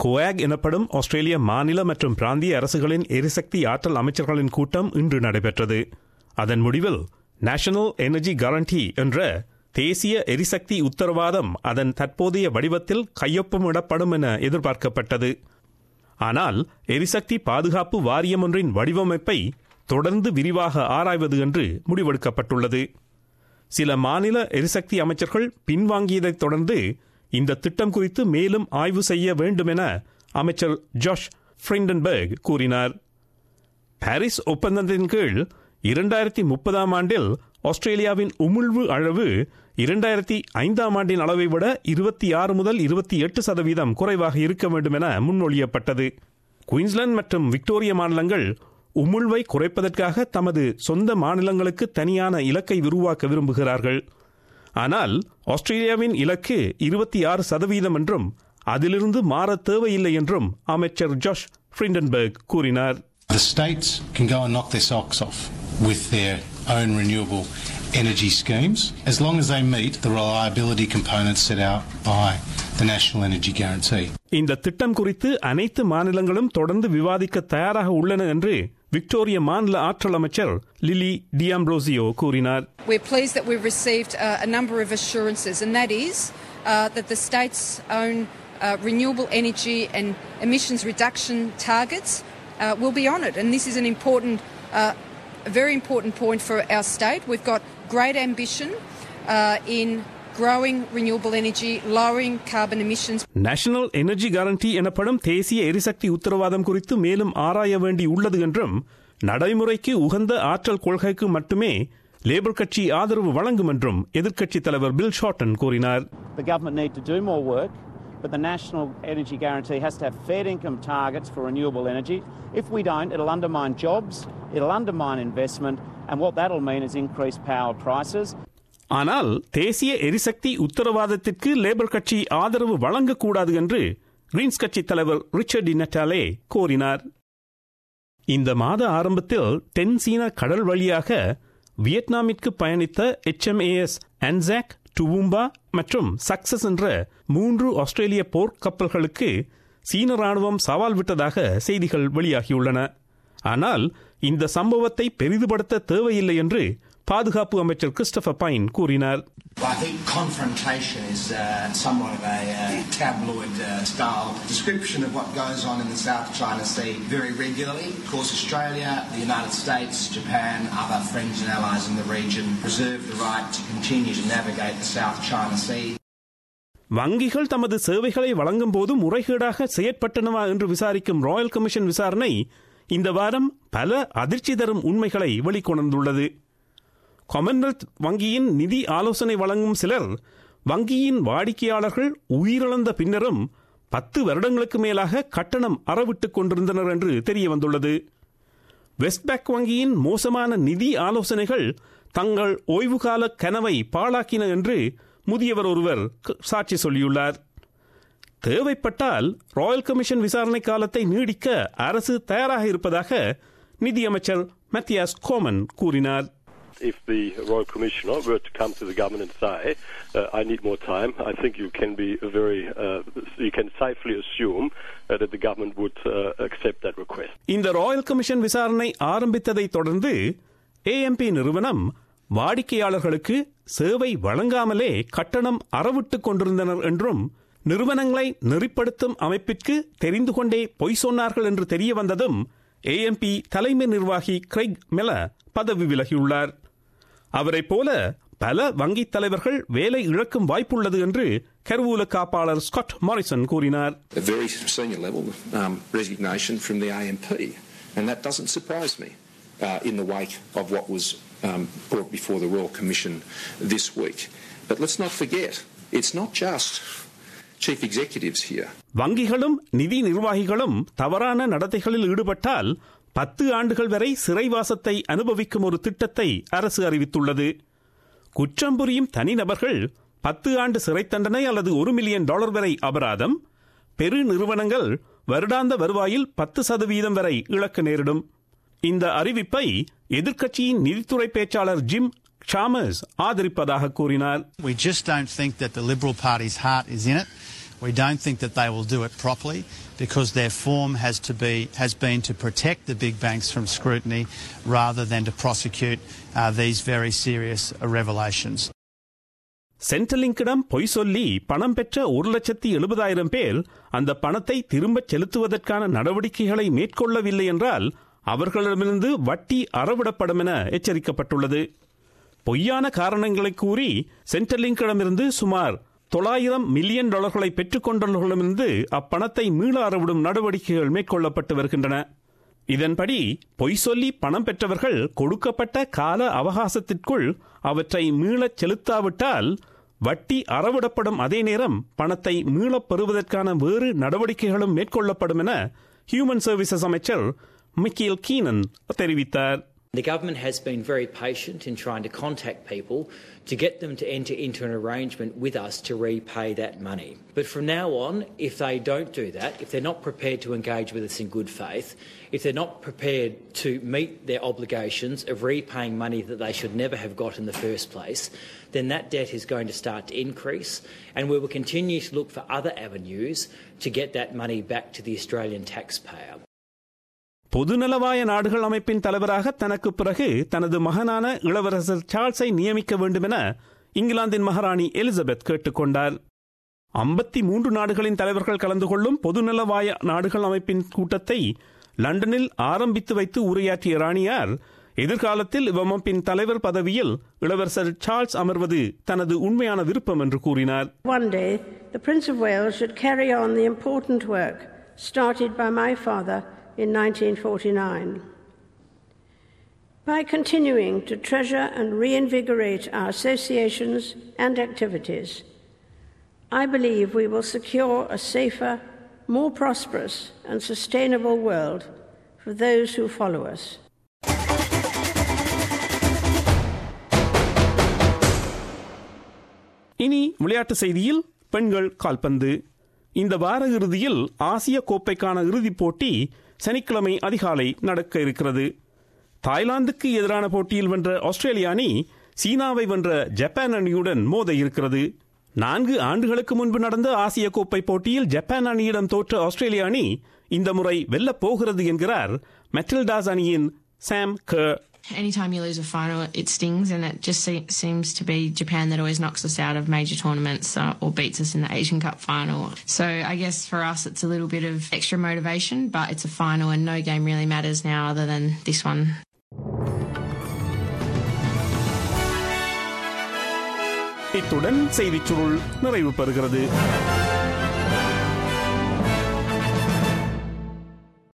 கோஆக் எனப்படும் ஆஸ்திரேலிய மாநில மற்றும் பிராந்திய அரசுகளின் எரிசக்தி ஆற்றல் அமைச்சர்களின் கூட்டம் இன்று நடைபெற்றது அதன் முடிவில் நேஷனல் எனர்ஜி கேரண்டி என்ற தேசிய எரிசக்தி உத்தரவாதம் அதன் தற்போதைய வடிவத்தில் கையொப்பமிடப்படும் என எதிர்பார்க்கப்பட்டது ஆனால் எரிசக்தி பாதுகாப்பு வாரியம் ஒன்றின் வடிவமைப்பை தொடர்ந்து விரிவாக ஆராய்வது என்று முடிவெடுக்கப்பட்டுள்ளது சில மாநில எரிசக்தி அமைச்சர்கள் பின்வாங்கியதைத் தொடர்ந்து இந்த திட்டம் குறித்து மேலும் ஆய்வு செய்ய வேண்டும் என அமைச்சர் ஜாஷ் ஃப்ரிண்டன்பர்க் கூறினார் பாரிஸ் ஒப்பந்தத்தின் கீழ் இரண்டாயிரத்தி முப்பதாம் ஆண்டில் ஆஸ்திரேலியாவின் உமிழ்வு அளவு இரண்டாயிரத்தி ஐந்தாம் ஆண்டின் அளவை விட இருபத்தி ஆறு முதல் இருபத்தி எட்டு சதவீதம் குறைவாக இருக்க வேண்டும் என முன்மொழியப்பட்டது குயின்ஸ்லாந்து மற்றும் விக்டோரிய மாநிலங்கள் உமிழ்வை குறைப்பதற்காக தமது சொந்த மாநிலங்களுக்கு தனியான இலக்கை உருவாக்க விரும்புகிறார்கள் ஆனால் ஆஸ்திரேலியாவின் இலக்கு இருபத்தி ஆறு சதவீதம் என்றும் அதிலிருந்து மாற தேவையில்லை என்றும் அமைச்சர் ஜாஷ் ஃப்ரிண்டன்பர்க் கூறினார் The states can go and knock their socks off with their own renewable energy schemes as long as they meet the reliability components set out by the National Energy Guarantee. இந்த திட்டம் குறித்து அனைத்து மாநிலங்களும் தொடர்ந்து விவாதிக்க தயாராக உள்ளன என்று விக்டோரிய மாநில ஆற்றல் அமைச்சர் லிலி டியாம்ப்ரோசியோ கூறினார் We're pleased that we've received uh, a number of assurances, and that is uh, that the state's own uh, renewable energy and emissions reduction targets uh, will be honoured. And this is an important, uh, a very important point for our state. We've got great ambition uh, in growing renewable energy, lowering carbon emissions. National energy guarantee எனப்படும் தேசிய எரிசக்தி உத்தரவாதம் குறித்து மேலும் ஆராய வேண்டி உள்ளது என்றும் நடைமுறைக்கு உகந்த ஆற்றல் கொள்கைக்கு மட்டுமே லேபர் கட்சி ஆதரவு வழங்கும் என்றும் எதிர்க்கட்சித் தலைவர் பில் ஷார்டன் கூறினார் The government need to do more work, but the National Energy Guarantee has to have fair income targets for renewable energy. If we don't, it'll undermine jobs, it'll undermine investment, and what that'll mean is increased power prices. ஆனால் தேசிய எரிசக்தி உத்தரவாதத்திற்கு labour கட்சி ஆதரவு வழங்கக்கூடாது என்று Green's கட்சி தலைவர் Richard D நட்டாலே கோரினார் இந்த மாத ஆரம்பத்தில் தென் சீன கடல் வழியாக வியட்நாமிற்கு பயணித்த எச்எம்ஏஎஸ் அன்சாக் டுவும்பா மற்றும் சக்சஸ் என்ற மூன்று ஆஸ்திரேலிய போர்க்கப்பல்களுக்கு சீன ராணுவம் சவால் விட்டதாக செய்திகள் வெளியாகியுள்ளன ஆனால் இந்த சம்பவத்தை பெரிதுபடுத்த தேவையில்லை என்று பாதுகாப்பு அமைச்சர் கிறிஸ்டபர் பைன் கூறினார் I think confrontation is uh, somewhat of a uh, tabloid uh, style description of what goes on in the South China Sea very regularly. Of course, Australia, the United States, Japan, other friends and allies in the region reserve the right to continue to navigate the South China Sea. வங்கிகள் தமது சேவைகளை வழங்கும் போது முறைகேடாக செயற்பட்டனவா என்று விசாரிக்கும் Royal commission விசாரணை இந்த வாரம் பல அதிர்ச்சி தரும் உண்மைகளை வெளிக்கொணர்ந்துள்ளது காமன்வெல்த் வங்கியின் நிதி ஆலோசனை வழங்கும் சிலர் வங்கியின் வாடிக்கையாளர்கள் உயிரிழந்த பின்னரும் பத்து வருடங்களுக்கு மேலாக கட்டணம் அறவிட்டுக் கொண்டிருந்தனர் என்று தெரிய வந்துள்ளது வெஸ்ட்பேக் வங்கியின் மோசமான நிதி ஆலோசனைகள் தங்கள் ஓய்வுகால கனவை பாழாக்கின என்று முதியவர் ஒருவர் க- சாட்சி சொல்லியுள்ளார் தேவைப்பட்டால் ராயல் கமிஷன் விசாரணை காலத்தை நீடிக்க அரசு தயாராக இருப்பதாக நிதியமைச்சர் மத்தியாஸ் கோமன் கூறினார் if the Royal Commissioner were to come to the government and say, uh, I need more time, I think you can be very, uh, you can safely assume uh, that the government would uh, accept that request. இந்த royal commission விசாரணை ஆரம்பித்ததை தொடர்ந்து AMP நிறுவனம் வாடிக்கையாளர்களுக்கு சேவை வழங்காமலே கட்டணம் அறவிட்டுக் கொண்டிருந்தனர் என்றும் நிறுவனங்களை நெறிப்படுத்தும் அமைப்பிற்கு தெரிந்து கொண்டே பொய் சொன்னார்கள் என்று தெரிய வந்ததும் ஏஎம்பி தலைமை நிர்வாகி கிரைக் மெல பதவி விலகியுள்ளார் அவரைப் போல பல வங்கித் தலைவர்கள் வேலை இழக்கும் வாய்ப்புள்ளது என்று கருவூல காப்பாளர் ஸ்காட் மாரிசன் கூறினார் a very senior level um, resignation from the AMP, and that doesn't surprise me uh, in the wake of what was um, brought before the Royal Commission this week. But let's not forget, it's not just chief executives here. வங்கிகளும் நிதி நிர்வாகிகளும் தவறான நடத்தைகளில் ஈடுபட்டால் பத்து ஆண்டுகள் வரை சிறைவாசத்தை அனுபவிக்கும் ஒரு திட்டத்தை அரசு அறிவித்துள்ளது குற்றம் புரியும் தனிநபர்கள் பத்து ஆண்டு சிறை தண்டனை அல்லது ஒரு மில்லியன் டாலர் வரை அபராதம் பெரு நிறுவனங்கள் வருடாந்த வருவாயில் பத்து சதவீதம் வரை இழக்க நேரிடும் இந்த அறிவிப்பை எதிர்க்கட்சியின் நிதித்துறை பேச்சாளர் ஜிம் சாமர்ஸ் ஆதரிப்பதாக கூறினார் We just don't think that the Liberal Party's heart is in it. We don't think that they will do it properly because their form has to be has been to protect the big banks from scrutiny rather than to prosecute uh, these very serious uh, revelations. சென்ட்ரலிங்கிடம் பொய் சொல்லி பணம் பெற்ற ஒரு லட்சத்தி எழுபதாயிரம் பேர் அந்த பணத்தை திரும்பச் செலுத்துவதற்கான நடவடிக்கைகளை மேற்கொள்ளவில்லை என்றால் அவர்களிடமிருந்து வட்டி அறவிடப்படும் என எச்சரிக்கப்பட்டுள்ளது பொய்யான காரணங்களை கூறி சென்ட்ரலிங்கிடமிருந்து சுமார் தொள்ளாயிரம் மில்லியன் டாலர்களை பெற்றுக் கொண்டவர்களிடமிருந்து அப்பணத்தை மீள அறவிடும் நடவடிக்கைகள் மேற்கொள்ளப்பட்டு வருகின்றன இதன்படி பொய் சொல்லி பணம் பெற்றவர்கள் கொடுக்கப்பட்ட கால அவகாசத்திற்குள் அவற்றை மீளச் செலுத்தாவிட்டால் வட்டி அறவிடப்படும் அதே நேரம் பணத்தை மீளப் பெறுவதற்கான வேறு நடவடிக்கைகளும் மேற்கொள்ளப்படும் என ஹியூமன் சர்வீசஸ் அமைச்சர் மிக்கேல் கீனன் தெரிவித்தார் The government has been very patient in trying to contact people to get them to enter into an arrangement with us to repay that money. But from now on, if they don't do that, if they're not prepared to engage with us in good faith, if they're not prepared to meet their obligations of repaying money that they should never have got in the first place, then that debt is going to start to increase, and we will continue to look for other avenues to get that money back to the Australian taxpayer. பொதுநலவாய நாடுகள் அமைப்பின் தலைவராக தனக்கு பிறகு தனது மகனான இளவரசர் சார்ல்ஸை நியமிக்க வேண்டும் என இங்கிலாந்தின் மகாராணி எலிசபெத் கேட்டுக்கொண்டார் ஐம்பத்தி மூன்று நாடுகளின் தலைவர்கள் கலந்து கொள்ளும் பொதுநலவாய நாடுகள் அமைப்பின் கூட்டத்தை லண்டனில் ஆரம்பித்து வைத்து உரையாற்றிய ராணியார் எதிர்காலத்தில் இவ்வமைப்பின் தலைவர் பதவியில் இளவரசர் சார்ல்ஸ் அமர்வது தனது உண்மையான விருப்பம் என்று கூறினார் One day, the Prince of Wales should carry on the important work started by my father in 1949. By continuing to treasure and reinvigorate our associations and activities, I believe we will secure a safer, more prosperous, and sustainable world for those who follow us. இனி விளையாட்டு செய்தியில் பெண்கள் கால்பந்து இந்த வார இறுதியில் ஆசிய கோப்பைக்கான இறுதிப் போட்டி சனிக்கிழமை அதிகாலை நடக்க இருக்கிறது தாய்லாந்துக்கு எதிரான போட்டியில் வென்ற ஆஸ்திரேலிய அணி சீனாவை வென்ற ஜப்பான் அணியுடன் மோத இருக்கிறது நான்கு ஆண்டுகளுக்கு முன்பு நடந்த ஆசிய கோப்பை போட்டியில் ஜப்பான் அணியிடம் தோற்ற ஆஸ்திரேலிய அணி இந்த முறை வெல்லப் போகிறது என்கிறார் மெட்டில்டாஸ் அணியின் சாம் கர் Anytime you lose a final, it stings, and it just se- seems to be Japan that always knocks us out of major tournaments uh, or beats us in the Asian Cup final. So I guess for us, it's a little bit of extra motivation, but it's a final, and no game really matters now other than this one. இத்துடன் செய்திச் சுருள் நிறைவு பெறுகிறது